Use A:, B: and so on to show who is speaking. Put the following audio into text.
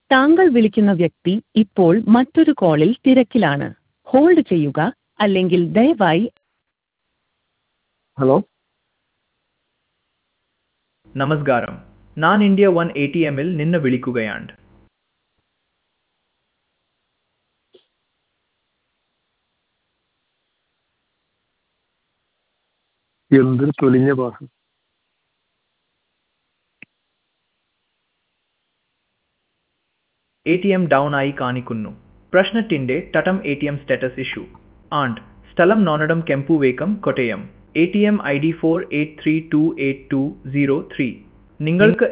A: താങ്കൾ വിളിക്കുന്ന വ്യക്തി ഇപ്പോൾ മറ്റൊരു കോളിൽ തിരക്കിലാണ് ഹോൾഡ് ചെയ്യുക അല്ലെങ്കിൽ ദയവായി
B: ഹലോ
C: നമസ്കാരം ഞാൻ ഇന്ത്യ വൺ എ ടി എമ്മിൽ നിന്ന് വിളിക്കുകയാണ്
B: എന്തൊരു തൊലിഞ്ഞ പാസ്
C: എ ടി എം ഡൗൺ ആയി കാണിക്കുന്നു പ്രശ്നത്തിന്റെ തട്ടം A T M status issue and സ്ഥലം നോനഡം കെമ്പുവേക്കം Kottayam A T M I D four eight three two eight two zero three നിങ്ങൾക്ക്